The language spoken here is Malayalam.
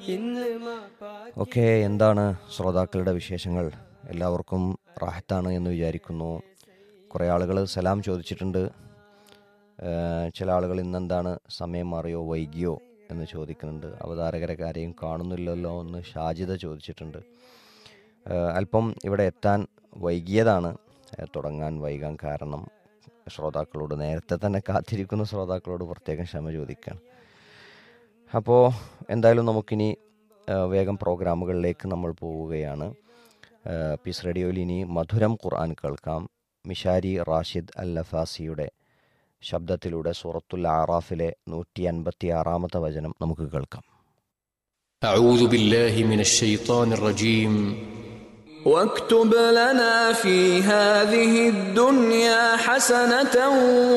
ഓക്കെ എന്താണ് ശ്രോതാക്കളുടെ വിശേഷങ്ങൾ എല്ലാവർക്കും റാഹത്താണ് എന്ന് വിചാരിക്കുന്നു കുറേ ആളുകൾ സലാം ചോദിച്ചിട്ടുണ്ട് ഏഹ് ചില ആളുകൾ ഇന്നെന്താണ് സമയം മാറിയോ വൈകിയോ എന്ന് ചോദിക്കുന്നുണ്ട് അവതാരകരെ കാര്യം കാണുന്നില്ലല്ലോ എന്ന് ഷാജിദ ചോദിച്ചിട്ടുണ്ട് ഏഹ് അല്പം ഇവിടെ എത്താൻ വൈകിയതാണ് ഏഹ് തുടങ്ങാൻ വൈകാൻ കാരണം ശ്രോതാക്കളോട് നേരത്തെ തന്നെ കാത്തിരിക്കുന്ന ശ്രോതാക്കളോട് പ്രത്യേകം ക്ഷമ ചോദിക്കുകയാണ് അപ്പോൾ എന്തായാലും നമുക്കിനി ആ, വേഗം പ്രോഗ്രാമുകളിലേക്ക് നമ്മൾ പോവുകയാണ് ആ, പീസ് റേഡിയോയിൽ ഇനി മധുരം ഖുർആൻ കേൾക്കാം മിഷാരി റാഷിദ് അൽ ലഫാസിയുടെ ശബ്ദത്തിലൂടെ സൂറത്തുൽ ആറാഫിലെ നൂറ്റി അൻപത്തി ആറാമത്തെ വചനം നമുക്ക് കേൾക്കാം أعوذ بالله من الشيطان الرجيم واكتب لنا في هذه الدنيا حسنة